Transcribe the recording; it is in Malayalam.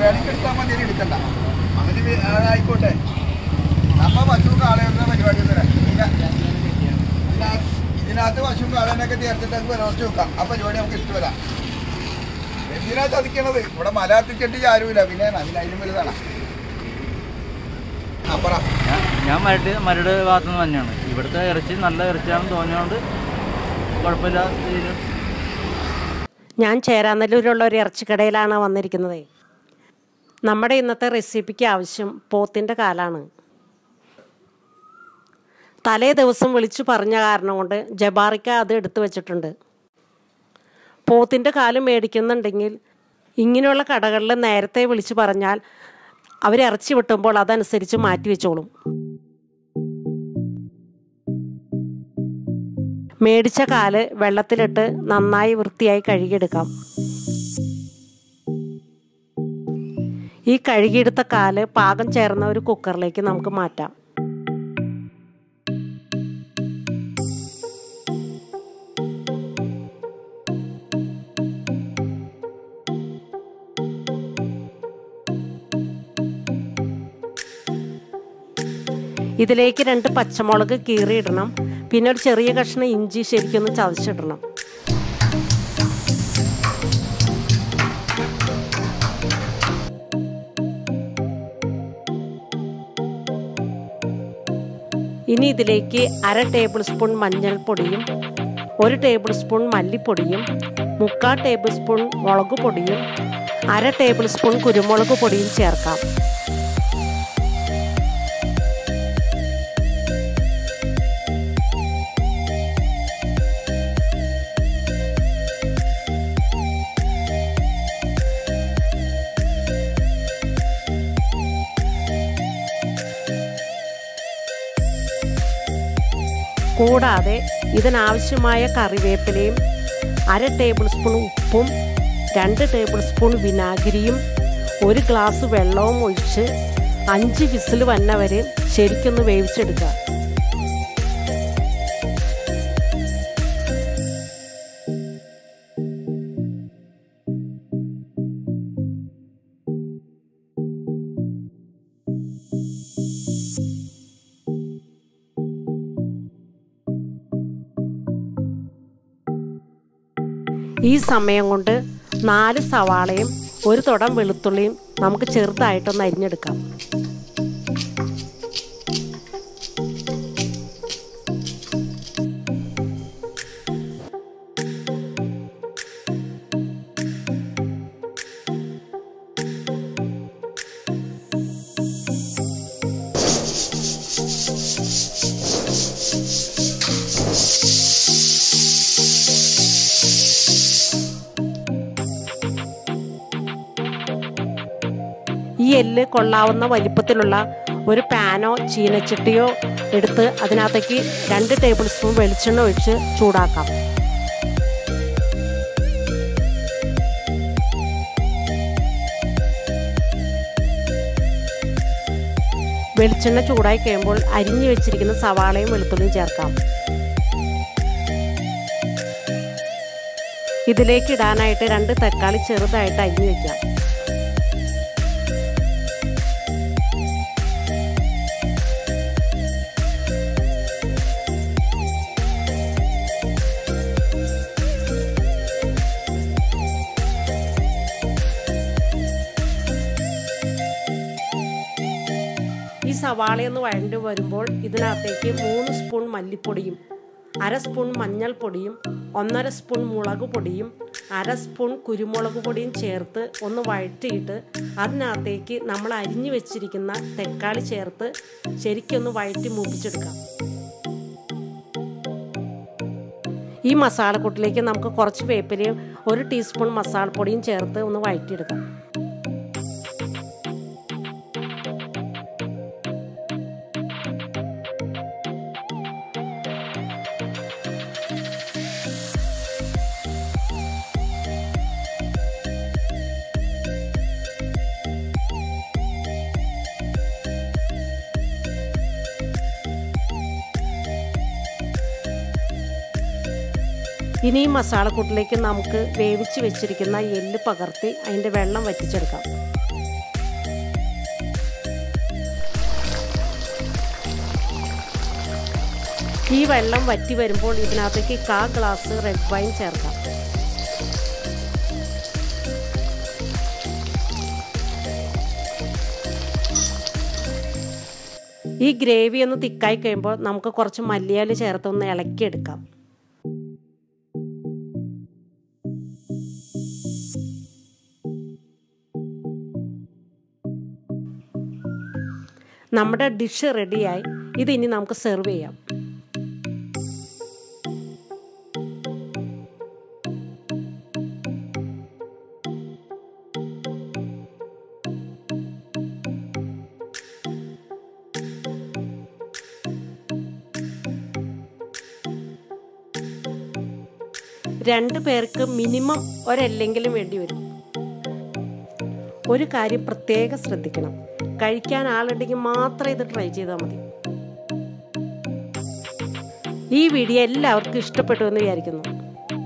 വേണമെങ്കിൽ എടുത്താൽ മതി ഇനി എടുക്കണ്ട അങ്ങനെ വി- അതായിക്കോട്ടെ നമ്മ പശു കാളയുന്ന പരിപാടി ഒന്നുമില്ല ഇതിന- ഇതിനകത്ത് പശു കാളേനൊക്കെ ചേർത്തിട്ട് നമുക്ക് റോസ്റ്റ് വെക്കാം ആ പരിപാടി നമുക്ക് ഇഷ്ടമല്ല എന്തിനാ ചതിക്കണത് ഇവിടെ മലയാളത്തിൽ കെട്ടി ആരുമില്ല പിന്നെ അതിന് അതിലും വലുതാണ് അപ്പറ ഞാൻ- ഞാൻ മരട് മരട് ഭാഗത്തു നിന്ന് തന്നെയാണ് ഇവിടുത്തെ ഇറച്ചി നല്ല ഇറച്ചിയാണെന്ന് തോന്നിയതുകൊണ്ട് കുഴപ്പമില്ല ഇതിന് ഞാൻ ചേരാനല്ലൂരുള്ള ഒരു ഇറച്ചിക്കടയിലാണ് വന്നിരിക്കുന്നത് നമ്മുടെ ഇന്നത്തെ റെസിപ്പിക്ക് ആവശ്യം പോത്തിൻ്റെ കാലാണ് തലേ ദിവസം വിളിച്ചു പറഞ്ഞ കാരണം കൊണ്ട് ജബാറിക്ക അത് എടുത്തു വെച്ചിട്ടുണ്ട് പോത്തിൻ്റെ കാല് മേടിക്കുന്നുണ്ടെങ്കിൽ ഇങ്ങനെയുള്ള കടകളിൽ നേരത്തെ വിളിച്ചു പറഞ്ഞാൽ അവർ ഇറച്ചി വെട്ടുമ്പോൾ അതനുസരിച്ച് മാറ്റി വെച്ചോളും മേടിച്ച കാല് വെള്ളത്തിലിട്ട് നന്നായി വൃത്തിയായി കഴുകിയെടുക്കാം ഈ കഴുകിയെടുത്ത കാല് പാകം ചേർന്ന ഒരു കുക്കറിലേക്ക് നമുക്ക് മാറ്റാം ഇതിലേക്ക് രണ്ട് പച്ചമുളക് കീറിയിടണം പിന്നെ ഒരു ചെറിയ കഷ്ണം ഇഞ്ചി ശരിക്കൊന്ന് ചതച്ചിടണം ഇനി ഇതിലേക്ക് അര ടേബിൾ സ്പൂൺ മഞ്ഞൾപ്പൊടിയും ഒരു ടേബിൾ സ്പൂൺ മല്ലിപ്പൊടിയും മുക്കാൽ ടേബിൾ സ്പൂൺ മുളക് പൊടിയും അര ടേബിൾ സ്പൂൺ കുരുമുളക് പൊടിയും ചേർക്കാം കൂടാതെ ഇതിനാവശ്യമായ കറിവേപ്പിലയും അര ടേബിൾ സ്പൂൺ ഉപ്പും രണ്ട് ടേബിൾ സ്പൂൺ വിനാഗിരിയും ഒരു ഗ്ലാസ് വെള്ളവും ഒഴിച്ച് അഞ്ച് വിസിൽ വന്ന വരെ ശരിക്കൊന്ന് വേവിച്ചെടുക്കുക ഈ സമയം കൊണ്ട് നാല് സവാളയും ഒരു തുടം വെളുത്തുള്ളിയും നമുക്ക് ചെറുതായിട്ടൊന്ന് അരിഞ്ഞെടുക്കാം ഈ എല്ല് കൊള്ളാവുന്ന വലിപ്പത്തിലുള്ള ഒരു പാനോ ചീനച്ചട്ടിയോ എടുത്ത് അതിനകത്തേക്ക് രണ്ട് ടേബിൾ സ്പൂൺ വെളിച്ചെണ്ണ ഒഴിച്ച് ചൂടാക്കാം വെളിച്ചെണ്ണ ചൂടായി കഴിയുമ്പോൾ അരിഞ്ഞു വെച്ചിരിക്കുന്ന സവാളയും വെളുത്തുള്ളിയും ചേർക്കാം ഇതിലേക്ക് ഇടാനായിട്ട് രണ്ട് തക്കാളി ചെറുതായിട്ട് അരിഞ്ഞു വെക്കാം ഈ സവാളയൊന്ന് വഴണ്ട് വരുമ്പോൾ ഇതിനകത്തേക്ക് മൂന്ന് സ്പൂൺ മല്ലിപ്പൊടിയും അര സ്പൂൺ മഞ്ഞൾപ്പൊടിയും ഒന്നര സ്പൂൺ മുളക് പൊടിയും അര സ്പൂൺ കുരുമുളക് പൊടിയും ചേർത്ത് ഒന്ന് വഴറ്റിയിട്ട് അതിനകത്തേക്ക് നമ്മൾ അരിഞ്ഞു വെച്ചിരിക്കുന്ന തക്കാളി ചേർത്ത് ശരിക്കൊന്ന് വഴറ്റി മൂപ്പിച്ചെടുക്കാം ഈ മസാലക്കൂട്ടിലേക്ക് നമുക്ക് കുറച്ച് വേപ്പിലയും ഒരു ടീസ്പൂൺ മസാലപ്പൊടിയും ചേർത്ത് ഒന്ന് വഴറ്റിയെടുക്കാം ഇനി ഈ മസാലക്കൂട്ടിലേക്ക് നമുക്ക് വേവിച്ച് വെച്ചിരിക്കുന്ന എല്ല് പകർത്തി അതിൻ്റെ വെള്ളം വറ്റിച്ചെടുക്കാം ഈ വെള്ളം വറ്റി വരുമ്പോൾ ഇതിനകത്തേക്ക് കാ ഗ്ലാസ് റെഡ് വൈൻ ചേർക്കാം ഈ ഗ്രേവി ഒന്ന് തിക്കായി കഴിയുമ്പോൾ നമുക്ക് കുറച്ച് മല്ലിയാല് ചേർത്ത് ഒന്ന് ഇളക്കിയെടുക്കാം നമ്മുടെ ഡിഷ് റെഡിയായി ഇത് ഇനി നമുക്ക് സെർവ് ചെയ്യാം രണ്ട് പേർക്ക് മിനിമം ഒരല്ലെങ്കിലും വേണ്ടി വരും ഒരു കാര്യം പ്രത്യേകം ശ്രദ്ധിക്കണം കഴിക്കാൻ ആളുണ്ടെങ്കിൽ മാത്രം ഇത് ട്രൈ ചെയ്താൽ മതി ഈ വീഡിയോ എല്ലാവർക്കും ഇഷ്ടപ്പെട്ടു എന്ന് വിചാരിക്കുന്നു